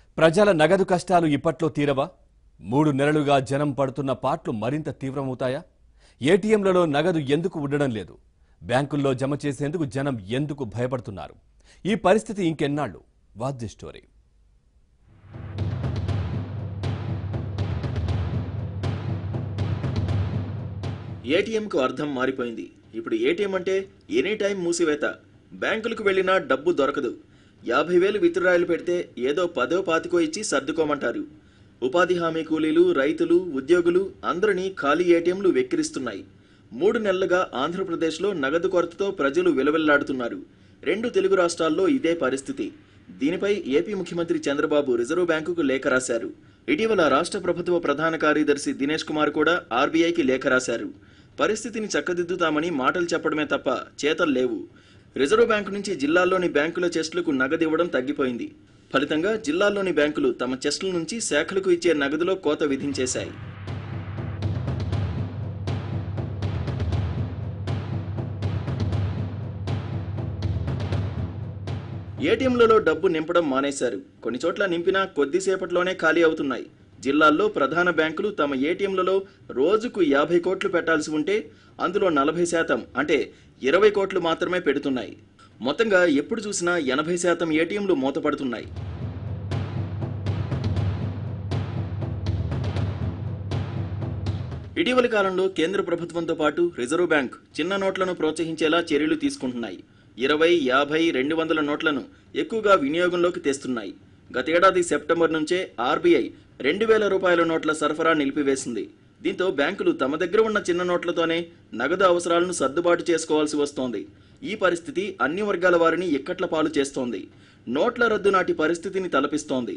ప్రజల నగదు కష్టాలు ఇప్పట్లో తీరవా మూడు నెలలుగా జనం పడుతున్న పాట్లు మరింత తీవ్రమవుతాయా ఏటీఎంలలో నగదు ఎందుకు ఉండడం లేదు బ్యాంకుల్లో జమ చేసేందుకు జనం ఎందుకు భయపడుతున్నారు ఈ పరిస్థితి ఇంకెన్నాళ్ళు వాట్ ది స్టోరీ ఏటీఎంకు అర్థం మారిపోయింది ఇప్పుడు ఏటీఎం అంటే ఎనీ టైం మూసివేత బ్యాంకులకు వెళ్ళినా డబ్బు దొరకదు యాభై వేలు విత్డ్రాయలు పెడితే ఏదో పదో పాతికో ఇచ్చి సర్దుకోమంటారు ఉపాధి హామీ కూలీలు రైతులు ఉద్యోగులు అందరినీ ఖాళీ ఏటీఎంలు వెక్కిరిస్తున్నాయి మూడు నెలలుగా ఆంధ్రప్రదేశ్లో నగదు కొరతతో ప్రజలు విలవిల్లాడుతున్నారు రెండు తెలుగు రాష్ట్రాల్లో ఇదే పరిస్థితి దీనిపై ఏపీ ముఖ్యమంత్రి చంద్రబాబు రిజర్వ్ బ్యాంకుకు లేఖ రాశారు ఇటీవల రాష్ట్ర ప్రభుత్వ ప్రధాన కార్యదర్శి దినేష్ కుమార్ కూడా ఆర్బీఐకి లేఖ రాశారు పరిస్థితిని చక్కదిద్దుతామని మాటలు చెప్పడమే తప్ప చేతలు లేవు రిజర్వ్ బ్యాంకు నుంచి జిల్లాల్లోని బ్యాంకుల చెస్టులకు నగదు ఇవ్వడం తగ్గిపోయింది ఫలితంగా జిల్లాల్లోని బ్యాంకులు తమ చెస్టుల నుంచి శాఖలకు ఇచ్చే నగదులో కోత విధించేశాయి ఏటీఎంలలో డబ్బు నింపడం మానేశారు కొన్ని చోట్ల నింపినా కొద్దిసేపట్లోనే ఖాళీ అవుతున్నాయి జిల్లాల్లో ప్రధాన బ్యాంకులు తమ ఏటీఎంలలో రోజుకు యాభై కోట్లు పెట్టాల్సి ఉంటే అందులో నలభై శాతం అంటే ఇరవై కోట్లు మాత్రమే పెడుతున్నాయి మొత్తంగా ఎప్పుడు చూసినా ఎనభై శాతం ఏటీఎంలు మూతపడుతున్నాయి ఇటీవలి కాలంలో కేంద్ర ప్రభుత్వంతో పాటు రిజర్వ్ బ్యాంక్ చిన్న నోట్లను ప్రోత్సహించేలా చర్యలు తీసుకుంటున్నాయి ఇరవై యాభై రెండు వందల నోట్లను ఎక్కువగా వినియోగంలోకి తెస్తున్నాయి గతేడాది సెప్టెంబర్ నుంచే ఆర్బీఐ రెండు వేల రూపాయల నోట్ల సరఫరా నిలిపివేసింది దీంతో బ్యాంకులు తమ దగ్గర ఉన్న చిన్న నోట్లతోనే నగదు అవసరాలను సర్దుబాటు చేసుకోవాల్సి వస్తోంది ఈ పరిస్థితి అన్ని వర్గాల వారిని ఇక్కట్ల పాలు చేస్తోంది నోట్ల రద్దు నాటి పరిస్థితిని తలపిస్తోంది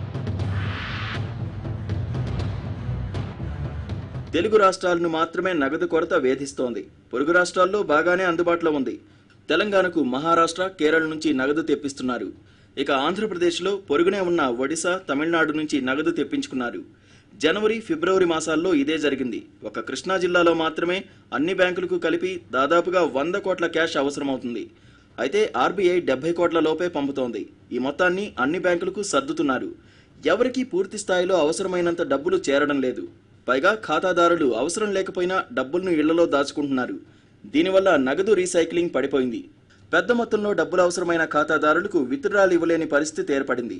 తెలుగు రాష్ట్రాలను మాత్రమే నగదు కొరత వేధిస్తోంది పొరుగు రాష్ట్రాల్లో బాగానే అందుబాటులో ఉంది తెలంగాణకు మహారాష్ట్ర కేరళ నుంచి నగదు తెప్పిస్తున్నారు ఇక ఆంధ్రప్రదేశ్లో పొరుగునే ఉన్న ఒడిశా తమిళనాడు నుంచి నగదు తెప్పించుకున్నారు జనవరి ఫిబ్రవరి మాసాల్లో ఇదే జరిగింది ఒక కృష్ణా జిల్లాలో మాత్రమే అన్ని బ్యాంకులకు కలిపి దాదాపుగా వంద కోట్ల క్యాష్ అవసరమవుతుంది అయితే ఆర్బీఐ డెబ్బై కోట్ల లోపే పంపుతోంది ఈ మొత్తాన్ని అన్ని బ్యాంకులకు సర్దుతున్నారు ఎవరికీ పూర్తి స్థాయిలో అవసరమైనంత డబ్బులు చేరడం లేదు పైగా ఖాతాదారులు అవసరం లేకపోయినా డబ్బులను ఇళ్లలో దాచుకుంటున్నారు దీనివల్ల నగదు రీసైక్లింగ్ పడిపోయింది పెద్ద మొత్తంలో డబ్బులు అవసరమైన ఖాతాదారులకు విత్డ్రాలు ఇవ్వలేని పరిస్థితి ఏర్పడింది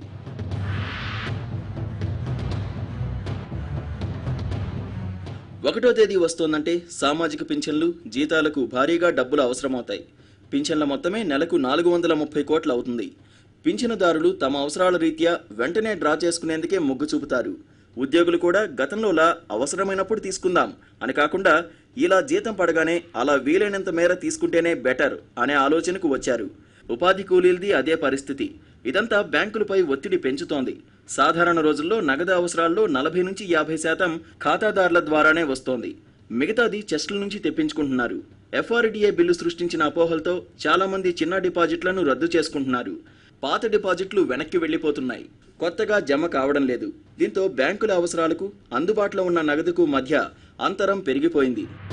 ఒకటో తేదీ వస్తోందంటే సామాజిక పింఛన్లు జీతాలకు భారీగా డబ్బులు అవసరమవుతాయి పింఛన్ల మొత్తమే నెలకు నాలుగు వందల ముప్పై కోట్లు అవుతుంది పింఛనుదారులు తమ అవసరాల రీత్యా వెంటనే డ్రా చేసుకునేందుకే మొగ్గు చూపుతారు ఉద్యోగులు కూడా గతంలోలా అవసరమైనప్పుడు తీసుకుందాం అని కాకుండా ఇలా జీతం పడగానే అలా వీలైనంత మేర తీసుకుంటేనే బెటర్ అనే ఆలోచనకు వచ్చారు ఉపాధి కూలీలది అదే పరిస్థితి ఇదంతా బ్యాంకులపై ఒత్తిడి పెంచుతోంది సాధారణ రోజుల్లో నగదు అవసరాల్లో నలభై నుంచి యాభై శాతం ఖాతాదారుల ద్వారానే వస్తోంది మిగతాది చెస్టుల నుంచి తెప్పించుకుంటున్నారు ఎఫ్ఆర్డిఏ బిల్లు సృష్టించిన అపోహలతో చాలా మంది చిన్న డిపాజిట్లను రద్దు చేసుకుంటున్నారు పాత డిపాజిట్లు వెనక్కి వెళ్లిపోతున్నాయి కొత్తగా జమ కావడం లేదు దీంతో బ్యాంకుల అవసరాలకు అందుబాటులో ఉన్న నగదుకు మధ్య అంతరం పెరిగిపోయింది